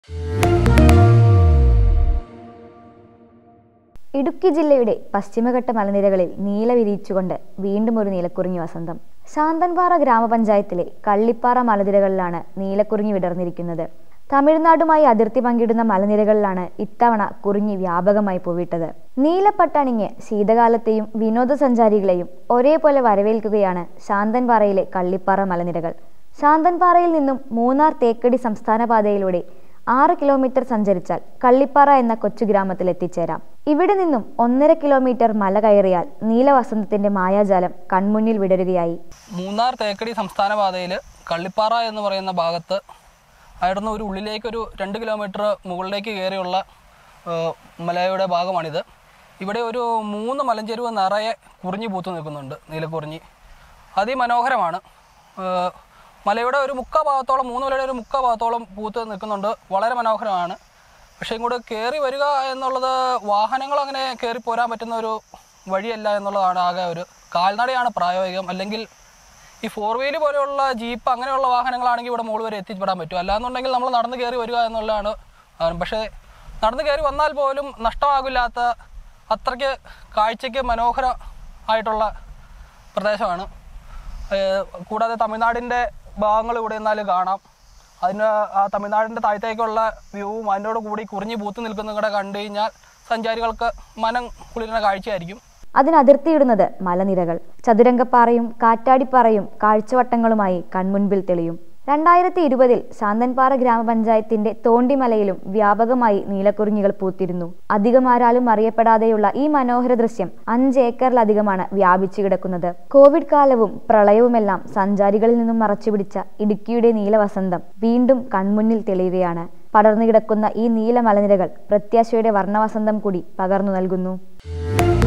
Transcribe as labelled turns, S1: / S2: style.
S1: ഇടുക്കി ജില്ലയുടെ പശ്ചിമഘട്ട മലനിരകളിൽ നീല വിരിയിച്ചുകൊണ്ട് വീണ്ടും ഒരു നീലക്കുറിഞ്ഞി വസന്തം ശാന്തൻപാറ ഗ്രാമപഞ്ചായത്തിലെ കള്ളിപ്പാറ മലനിരകളിലാണ് നീലക്കുറിഞ്ഞി വിടർന്നിരിക്കുന്നത് തമിഴ്നാടുമായി അതിർത്തി പങ്കിടുന്ന മലനിരകളിലാണ് ഇത്തവണ കുറിഞ്ഞി വ്യാപകമായി പൂവിട്ടത് നീലപ്പട്ടണിഞ്ഞ് ശീതകാലത്തെയും വിനോദസഞ്ചാരികളെയും ഒരേപോലെ വരവേൽക്കുകയാണ് ശാന്തൻപാറയിലെ കള്ളിപ്പാറ മലനിരകൾ ശാന്തൻപാറയിൽ നിന്നും മൂന്നാർ തേക്കടി സംസ്ഥാന പാതയിലൂടെ ആറ് കിലോമീറ്റർ സഞ്ചരിച്ചാൽ കള്ളിപ്പാറ എന്ന കൊച്ചു ഗ്രാമത്തിൽ എത്തിച്ചേരാം ഇവിടെ നിന്നും ഒന്നര കിലോമീറ്റർ മല കയറിയാൽ നീലവസന്തത്തിന്റെ മായാജാലം കൺമുന്നിൽ വിടരുകയായി
S2: മൂന്നാർ തേക്കടി സംസ്ഥാന പാതയിൽ കള്ളിപ്പാറ എന്ന് പറയുന്ന ഭാഗത്ത് ആയിരുന്നു ഒരു ഉള്ളിലേക്ക് ഒരു രണ്ട് കിലോമീറ്റർ മുകളിലേക്ക് കയറിയുള്ള ആ, മലയുടെ ഭാഗമാണിത് ഇവിടെ ഒരു മൂന്ന് മലഞ്ചെരുവ് നിറയെ കുറിഞ്ഞി പൂത്ത് നിൽക്കുന്നുണ്ട് നീലക്കുറിഞ്ഞി അതിമനോഹരമാണ് ആ, മലയുടെ ഒരു മുക്കാ ഭാഗത്തോളം മൂന്ന് മലയുടെ ഒരു മുക്കാ ഭാഗത്തോളം പൂത്ത് നിൽക്കുന്നുണ്ട് വളരെ മനോഹരമാണ് പക്ഷേ ഇങ്ങോട്ട് കയറി വരിക എന്നുള്ളത് വാഹനങ്ങൾ അങ്ങനെ കയറി പോരാൻ പറ്റുന്ന ഒരു വഴിയല്ല എന്നുള്ളതാണ് ആകെ ഒരു കാൽനടയാണ് പ്രായോഗികം അല്ലെങ്കിൽ ഈ ഫോർ വീല് പോലെയുള്ള ജീപ്പ് അങ്ങനെയുള്ള വാഹനങ്ങളാണെങ്കിൽ ഇവിടെ മുകളിൽ വരെ എത്തിപ്പെടാൻ പറ്റും അല്ലാന്നുണ്ടെങ്കിൽ നമ്മൾ നടന്ന് കയറി വരിക എന്നുള്ളതാണ് ആ, പക്ഷേ നടന്ന് കയറി വന്നാൽ പോലും നഷ്ടമാകില്ലാത്ത അത്രയ്ക്ക് കാഴ്ചയ്ക്ക് മനോഹര ആയിട്ടുള്ള പ്രദേശമാണ് ഏഹ് കൂടാതെ തമിഴ്നാടിൻ്റെ ഭാഗങ്ങൾ ഇവിടെ നിന്നാൽ കാണാം അതിന് ആ തമിഴ്നാടിൻ്റെ താഴത്തേക്കുള്ള വ്യൂവും അതിനോട് കൂടി കുറിഞ്ഞി പൂത്ത് നിൽക്കുന്നതും കൂടെ കണ്ടു കഴിഞ്ഞാൽ സഞ്ചാരികൾക്ക് മനം കുളിരുന്ന കാഴ്ചയായിരിക്കും
S1: അതിന് അതിർത്തിയിടുന്നത് മലനിരകൾ ചതുരംഗപ്പാറയും കാറ്റാടിപ്പാറയും കാഴ്ചവട്ടങ്ങളുമായി കൺമുൻപിൽ തെളിയും രണ്ടായിരത്തി ഇരുപതിൽ ശാന്തൻപാറ ഗ്രാമപഞ്ചായത്തിന്റെ തോണ്ടിമലയിലും വ്യാപകമായി നീലക്കുറിഞ്ഞികൾ പൂത്തിരുന്നു അധികമാരാലും അറിയപ്പെടാതെയുള്ള ഈ മനോഹര ദൃശ്യം അഞ്ച് ഏക്കറിലധികമാണ് വ്യാപിച്ചു കിടക്കുന്നത് കോവിഡ് കാലവും പ്രളയവുമെല്ലാം സഞ്ചാരികളിൽ നിന്നും മറച്ചുപിടിച്ച ഇടുക്കിയുടെ നീലവസന്തം വീണ്ടും കൺമുന്നിൽ തെളിയുകയാണ് പടർന്നു കിടക്കുന്ന ഈ നീല മലനിരകൾ പ്രത്യാശയുടെ വർണ്ണവസന്തം കൂടി പകർന്നു നൽകുന്നു